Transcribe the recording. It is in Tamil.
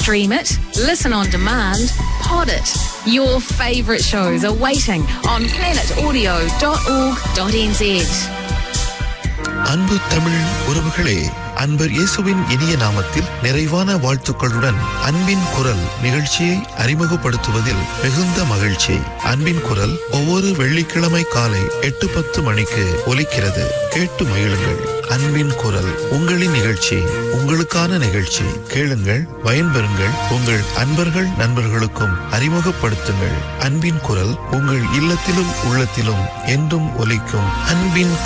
Stream it, listen on demand, pod it. Your favourite shows are waiting on planetaudio.org.nz. அன்பு தமிழ் உறவுகளே அன்பர் இயேசுவின் இனிய நாமத்தில் நிறைவான வாழ்த்துக்களுடன் அன்பின் குரல் நிகழ்ச்சியை அறிமுகப்படுத்துவதில் மிகுந்த மகிழ்ச்சி அன்பின் குரல் ஒவ்வொரு வெள்ளிக்கிழமை காலை எட்டு பத்து மணிக்கு ஒலிக்கிறது கேட்டு மகிழுங்கள் அன்பின் குரல் உங்களின் நிகழ்ச்சி உங்களுக்கான நிகழ்ச்சி கேளுங்கள் பயன்பெறுங்கள் உங்கள் அன்பர்கள் நண்பர்களுக்கும் அறிமுகப்படுத்துங்கள் அன்பின் குரல் உங்கள் இல்லத்திலும் உள்ளத்திலும் என்றும் ஒலிக்கும் அன்பின்